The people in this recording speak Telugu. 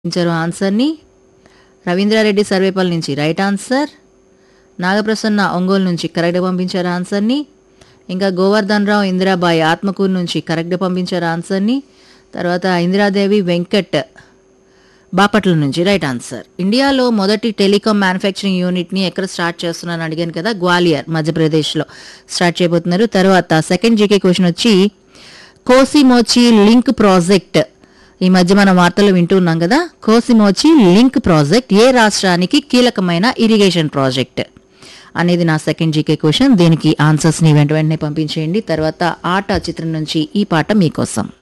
ఇచ్చారు ఆన్సర్ని రవీంద్రారెడ్డి సర్వేపల్లి నుంచి రైట్ ఆన్సర్ నాగప్రసన్న ఒంగోలు నుంచి కరెక్ట్గా పంపించారు ఆన్సర్ని ఇంకా గోవర్ధన్ రావు ఇందిరాబాయి ఆత్మకూరు నుంచి కరెక్ట్గా పంపించారు ఆన్సర్ని తర్వాత ఇందిరాదేవి వెంకట్ బాపట్ల నుంచి రైట్ ఆన్సర్ ఇండియాలో మొదటి టెలికాం మ్యానుఫ్యాక్చరింగ్ యూనిట్ని ఎక్కడ స్టార్ట్ చేస్తున్నారని అడిగాను కదా గ్వాలియర్ మధ్యప్రదేశ్లో స్టార్ట్ చేయబోతున్నారు తర్వాత సెకండ్ జీకే క్వశ్చన్ వచ్చి కోసిమోచి లింక్ ప్రాజెక్ట్ ఈ మధ్య మనం వార్తలు వింటూ ఉన్నాం కదా కోసిమోచి లింక్ ప్రాజెక్ట్ ఏ రాష్ట్రానికి కీలకమైన ఇరిగేషన్ ప్రాజెక్ట్ అనేది నా సెకండ్ జీకే క్వశ్చన్ దీనికి ఆన్సర్స్ని వెంట వెంటనే పంపించేయండి తర్వాత ఆట చిత్రం నుంచి ఈ పాట మీకోసం